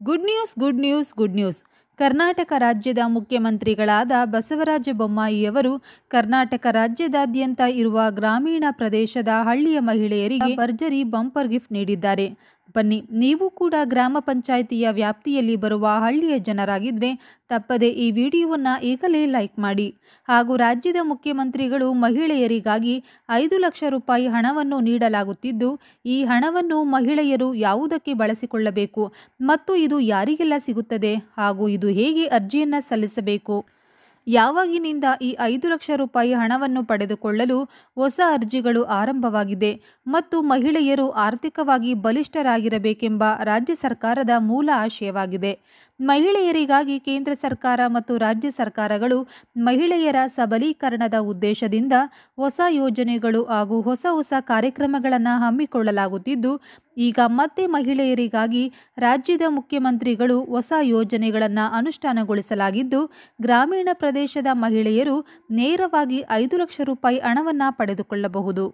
good news good news good news Karnataka ರಾಜ್ಯದ ಮುಖ್ಯಮಂತ್ರಿಗಳಾದ ಬಸವರಾಜ ಬೊಮ್ಮಾಯಿಯವರು ಕರ್ನಾಟಕ ರಾಜ್ಯದಾದ್ಯಂತ ಇರುವ ಗ್ರಾಮೀಣ ಪ್ರದೇಶದ ಹಳ್ಳಿಯ ಮಹಿಳೆಯರಿಗೆ ಭರ್ಜರಿ ಬಂಪರ್ ಗಿಫ್ಟ್ ನೀಡಿದ್ದಾರೆ ಬನ್ನಿ ನೀವು ಕೂಡ ಗ್ರಾಮ ಪಂಚಾಯಿತಿಯ ವ್ಯಾಪ್ತಿಯಲ್ಲಿ ಬರುವ ಹಳ್ಳಿಯ ಜನರಾಗಿದ್ದರೆ ತಪ್ಪದೆ ಈ ವಿಡಿಯೋವನ್ನು ಈಗಲೇ ಲೈಕ್ ಮಾಡಿ ಹಾಗೂ ರಾಜ್ಯದ ಮುಖ್ಯಮಂತ್ರಿಗಳು ಮಹಿಳೆಯರಿಗಾಗಿ ಐದು ಲಕ್ಷ ರೂಪಾಯಿ ಹಣವನ್ನು ನೀಡಲಾಗುತ್ತಿದ್ದು ಈ ಹಣವನ್ನು ಮಹಿಳೆಯರು ಯಾವುದಕ್ಕೆ ಬಳಸಿಕೊಳ್ಳಬೇಕು ಮತ್ತು ಇದು ಯಾರಿಗೆಲ್ಲ ಸಿಗುತ್ತದೆ ಹಾಗೂ ಇದು ಹೇಗೆ ಅರ್ಜಿಯನ್ನು ಸಲ್ಲಿಸಬೇಕು ಯಾವಾಗಿನಿಂದ ಈ ಐದು ಲಕ್ಷ ರೂಪಾಯಿ ಹಣವನ್ನು ಪಡೆದುಕೊಳ್ಳಲು ಹೊಸ ಅರ್ಜಿಗಳು ಆರಂಭವಾಗಿದೆ ಮತ್ತು ಮಹಿಳೆಯರು ಆರ್ಥಿಕವಾಗಿ ಬಲಿಷ್ಠರಾಗಿರಬೇಕೆಂಬ ರಾಜ್ಯ ಸರ್ಕಾರದ ಮೂಲ ಆಶಯವಾಗಿದೆ ಮಹಿಳೆಯರಿಗಾಗಿ ಕೇಂದ್ರ ಸರ್ಕಾರ ಮತ್ತು ರಾಜ್ಯ ಸರ್ಕಾರಗಳು ಮಹಿಳೆಯರ ಸಬಲೀಕರಣದ ಉದ್ದೇಶದಿಂದ ಹೊಸ ಯೋಜನೆಗಳು ಹಾಗೂ ಹೊಸ ಹೊಸ ಕಾರ್ಯಕ್ರಮಗಳನ್ನು ಹಮ್ಮಿಕೊಳ್ಳಲಾಗುತ್ತಿದ್ದು ಈಗ ಮತ್ತೆ ಮಹಿಳೆಯರಿಗಾಗಿ ರಾಜ್ಯದ ಮುಖ್ಯಮಂತ್ರಿಗಳು ಹೊಸ ಯೋಜನೆಗಳನ್ನು ಅನುಷ್ಠಾನಗೊಳಿಸಲಾಗಿದ್ದು ಗ್ರಾಮೀಣ ಪ್ರದೇಶದ ಮಹಿಳೆಯರು ನೇರವಾಗಿ ಐದು ಲಕ್ಷ ರೂಪಾಯಿ ಹಣವನ್ನು ಪಡೆದುಕೊಳ್ಳಬಹುದು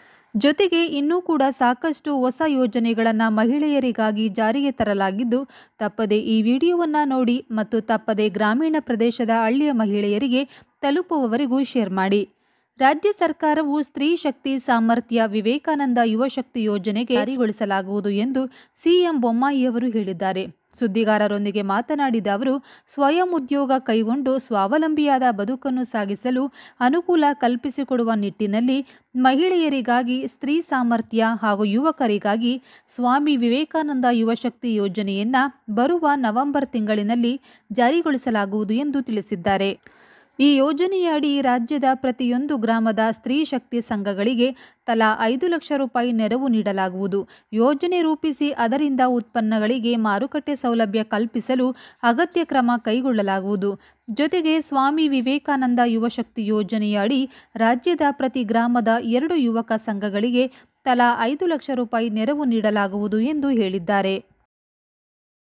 ಜೊತೆಗೆ ಇನ್ನೂ ಕೂಡ ಸಾಕಷ್ಟು ಹೊಸ ಯೋಜನೆಗಳನ್ನು ಮಹಿಳೆಯರಿಗಾಗಿ ಜಾರಿಗೆ ತರಲಾಗಿದ್ದು ತಪ್ಪದೆ ಈ ವಿಡಿಯೋವನ್ನು ನೋಡಿ ಮತ್ತು ತಪ್ಪದೆ ಗ್ರಾಮೀಣ ಪ್ರದೇಶದ ಹಳ್ಳಿಯ ಮಹಿಳೆಯರಿಗೆ ತಲುಪುವವರೆಗೂ ಶೇರ್ ಮಾಡಿ ರಾಜ್ಯ ಸರ್ಕಾರವು ಸ್ತ್ರೀ ಶಕ್ತಿ ಸಾಮರ್ಥ್ಯ ವಿವೇಕಾನಂದ ಯುವ ಶಕ್ತಿ ಯೋಜನೆಗೆ ಜಾರಿಗೊಳಿಸಲಾಗುವುದು ಎಂದು ಸಿಎಂ ಬೊಮ್ಮಾಯಿಯವರು ಹೇಳಿದ್ದಾರೆ ಸುದ್ದಿಗಾರರೊಂದಿಗೆ ಮಾತನಾಡಿದ ಅವರು ಸ್ವಯಂ ಉದ್ಯೋಗ ಕೈಗೊಂಡು ಸ್ವಾವಲಂಬಿಯಾದ ಬದುಕನ್ನು ಸಾಗಿಸಲು ಅನುಕೂಲ ಕಲ್ಪಿಸಿಕೊಡುವ ನಿಟ್ಟಿನಲ್ಲಿ ಮಹಿಳೆಯರಿಗಾಗಿ ಸ್ತ್ರೀ ಸಾಮರ್ಥ್ಯ ಹಾಗೂ ಯುವಕರಿಗಾಗಿ ಸ್ವಾಮಿ ವಿವೇಕಾನಂದ ಯುವಶಕ್ತಿ ಯೋಜನೆಯನ್ನು ಬರುವ ನವೆಂಬರ್ ತಿಂಗಳಿನಲ್ಲಿ ಜಾರಿಗೊಳಿಸಲಾಗುವುದು ಎಂದು ತಿಳಿಸಿದ್ದಾರೆ ಈ ಯೋಜನೆಯಡಿ ರಾಜ್ಯದ ಪ್ರತಿಯೊಂದು ಗ್ರಾಮದ ಸ್ತ್ರೀ ಶಕ್ತಿ ಸಂಘಗಳಿಗೆ ತಲಾ ಐದು ಲಕ್ಷ ರೂಪಾಯಿ ನೆರವು ನೀಡಲಾಗುವುದು ಯೋಜನೆ ರೂಪಿಸಿ ಅದರಿಂದ ಉತ್ಪನ್ನಗಳಿಗೆ ಮಾರುಕಟ್ಟೆ ಸೌಲಭ್ಯ ಕಲ್ಪಿಸಲು ಅಗತ್ಯ ಕ್ರಮ ಕೈಗೊಳ್ಳಲಾಗುವುದು ಜೊತೆಗೆ ಸ್ವಾಮಿ ವಿವೇಕಾನಂದ ಯುವಶಕ್ತಿ ಯೋಜನೆಯ ಅಡಿ ರಾಜ್ಯದ ಪ್ರತಿ ಗ್ರಾಮದ ಎರಡು ಯುವಕ ಸಂಘಗಳಿಗೆ ತಲಾ ಐದು ಲಕ್ಷ ರೂಪಾಯಿ ನೆರವು ನೀಡಲಾಗುವುದು ಎಂದು ಹೇಳಿದ್ದಾರೆ